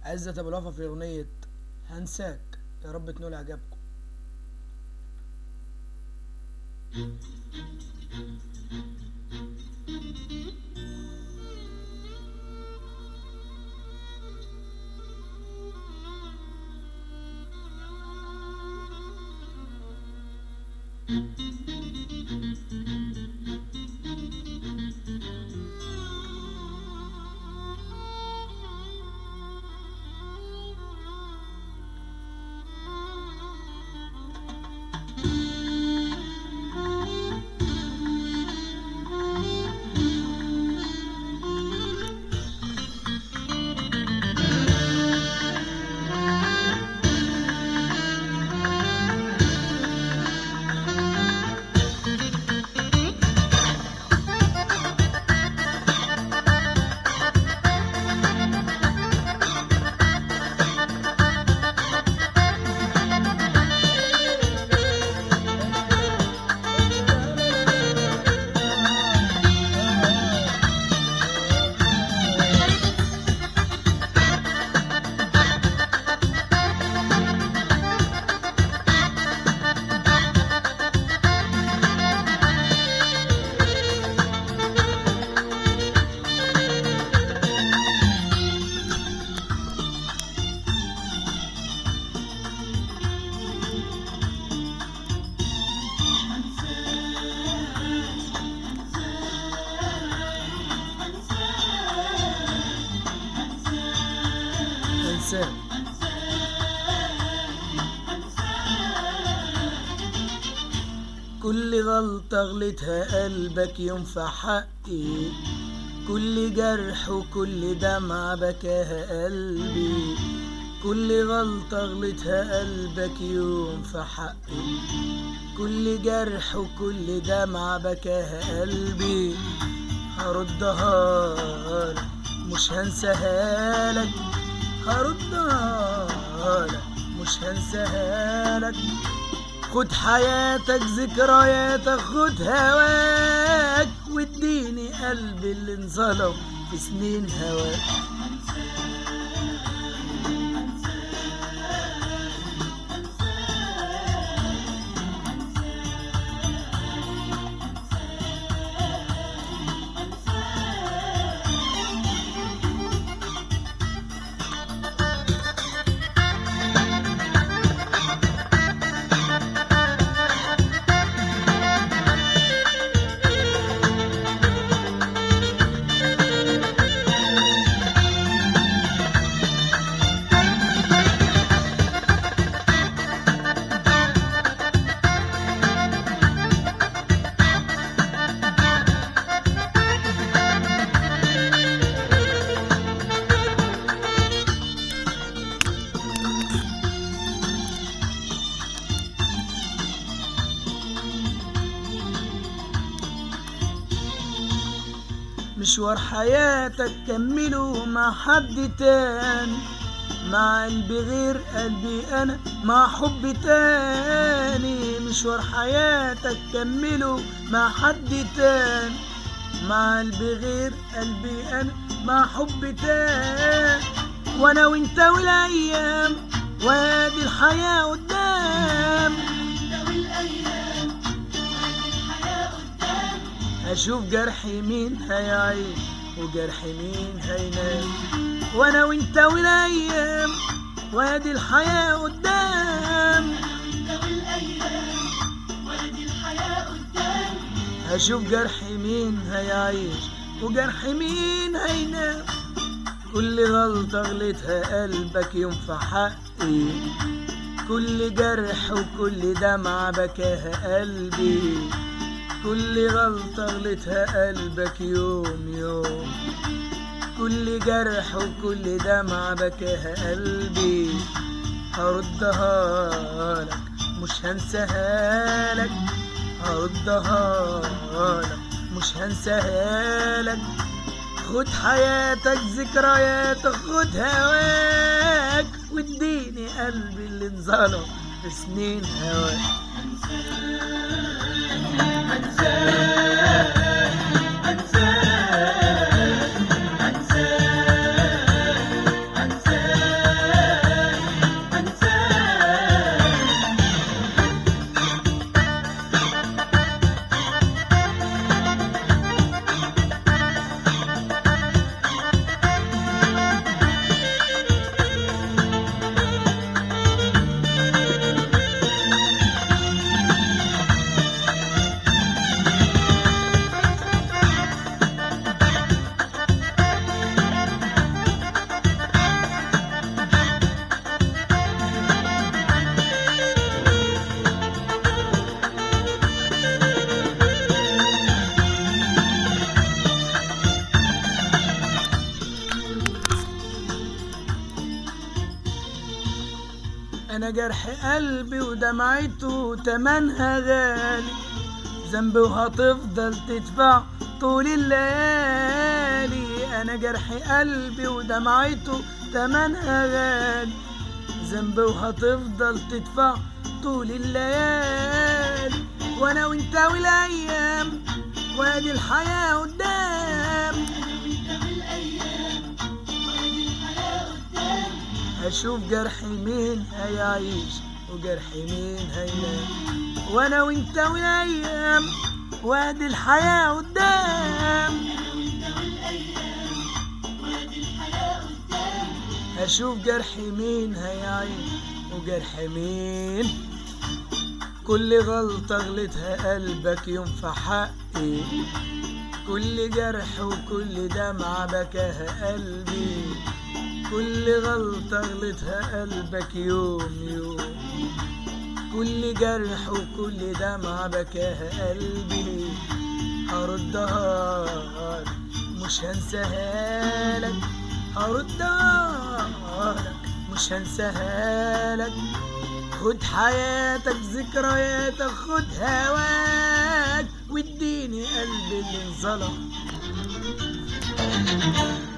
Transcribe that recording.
عزت ابو الوفا في اغنية هنساك يا رب تنول اعجابكم هنساك كل غلطة غلتها قلبك يوم في حقي كل جرح وكل دمعة بكاها قلبي كل غلطة غلتها قلبك يوم في حقي كل جرح وكل دمعة بكاها قلبي هردها لك مش هنساها لك هردها لك مش هنساها لك خد حياتك ذكرياتك خد هواك واديني قلبي اللي انظلم في سنين هواك مشوار حياتك كمله مع حد تاني مع قلبي غير قلبي انا مع حب تاني مشوار حياتك كمله مع حد تاني مع قلبي غير قلبي انا مع حب تاني وانا وانت والايام وادي الحياة قدام اشوف جرحي مين هيعيش وجرحي مين هينام وانا وانت والايام وادي الحياة قدام هشوف جرحي مين هيعيش وجرحي مين هينام كل غلطة غلتها قلبك يوم في حقي كل جرح وكل دمعة بكاها قلبي كل غلطة غلتها قلبك يوم يوم كل جرح وكل دمعة بكاها قلبي هردها لك مش هنساها لك هردها لك مش هنساها لك خد حياتك ذكرياتك خد هواك واديني قلبي اللي انظلم في سنين هواك انا جرح قلبي ودمعته تمنها غالي ذنبي وهتفضل تدفع طول الليالي انا جرح قلبي ودمعته تمنها غالي ذنبي وهتفضل تدفع طول الليالي وانا وانت والايام وادي الحياة قدام اشوف جرحي مين هيعيش وجرحي مين هينام وانا وانت والايام وادي الحياة قدام اشوف جرحي مين هيعيش وجرحي مين كل غلطة غلطها قلبك يوم في حقي كل جرح وكل دمعة بكاها قلبي كل غلطة غلطها قلبك يوم يوم كل جرح وكل دمعة بكاها قلبي هردها لك مش هنساها لك هردها لك مش هنساها لك خد حياتك ذكرياتك خد هواك واديني قلبي اللي انظلم